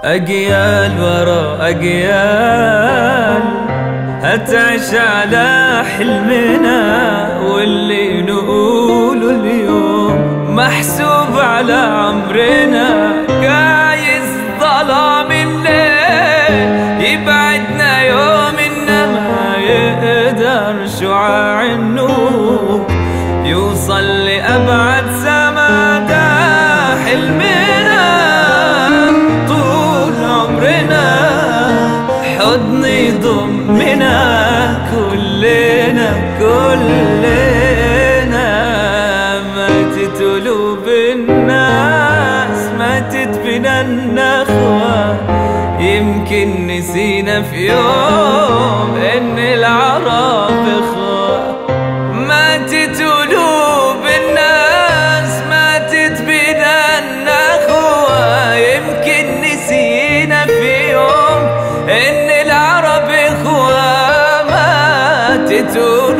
أجيال ورا أجيال هتعيش على حلمنا واللي نقوله اليوم محسوب على عمرنا جايز ظلام الليل يبعدنا يوم إنما يقدر شعاع النور يوصل لأبعد سما حلمنا طول عمرنا حضن يضمنا كلنا كلنا ماتت قلوب الناس ماتت بنا النخوة يمكن نسينا في يوم ان العرب اخوة ماتت قلوب الناس ماتت بنا النخوة يمكن نسينا في يوم ان العرب اخوة ماتت قلوب